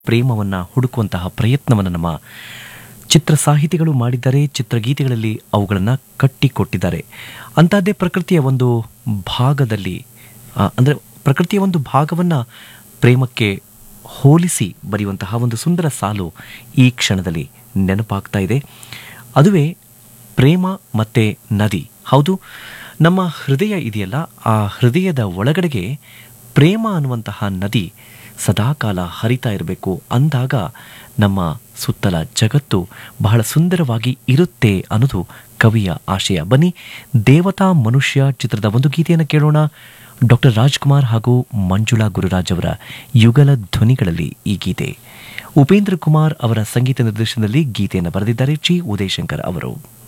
ಪ್ರೇಮವನ್ನು ಹುಡುಕುವಂತಹ ಪ್ರಯತ್ನವನ್ನು ನಮ್ಮ ಚಿತ್ರ ಸಾಹಿತಿಗಳು ಮಾಡಿದ್ದಾರೆ ಚಿತ್ರಗೀತೆಗಳಲ್ಲಿ ಅವುಗಳನ್ನು ಕಟ್ಟಿಕೊಟ್ಟಿದ್ದಾರೆ ಅಂಥದ್ದೇ ಪ್ರಕೃತಿಯ ಒಂದು ಭಾಗದಲ್ಲಿ ಆ, ಅಂದರೆ ಪ್ರಕೃತಿಯ ಒಂದು ಭಾಗವನ್ನು ಪ್ರೇಮಕ್ಕೆ ಹೋಲಿಸಿ ಬರೆಯುವಂತಹ ಒಂದು ಸುಂದರ ಸಾಲು ಈ ಕ್ಷಣದಲ್ಲಿ ನೆನಪಾಗ್ತಾ ಇದೆ ಅದುವೇ ಪ್ರೇಮ ಮತ್ತೆ ನದಿ ಹೌದು ನಮ್ಮ ಹೃದಯ ಇದೆಯಲ್ಲ ಆ ಹೃದಯದ ಒಳಗಡೆಗೆ ಪ್ರೇಮ ಅನ್ನುವಂತಹ ನದಿ ಸದಾಕಾಲ ಹರಿತಾ ಇರಬೇಕು ಅಂದಾಗ ನಮ್ಮ ಸುತ್ತಲ ಜಗತ್ತು ಬಹಳ ಸುಂದರವಾಗಿ ಇರುತ್ತೆ ಅನ್ನೋದು ಕವಿಯ ಆಶಯ ಬನ್ನಿ ದೇವತಾ ಮನುಷ್ಯ ಚಿತ್ರದ ಒಂದು ಗೀತೆಯನ್ನು ಕೇಳೋಣ ಡಾಕ್ಟರ್ ರಾಜ್ಕುಮಾರ್ ಹಾಗೂ ಮಂಜುಳಾ ಗುರುರಾಜ್ ಅವರ ಯುಗಲ ಧ್ವನಿಗಳಲ್ಲಿ ಈ ಗೀತೆ ಉಪೇಂದ್ರ ಕುಮಾರ್ ಅವರ ಸಂಗೀತ ನಿರ್ದೇಶನದಲ್ಲಿ ಗೀತೆಯನ್ನು ಬರೆದಿದ್ದಾರೆ ಚಿ ಉದಯಶಂಕರ್ ಅವರು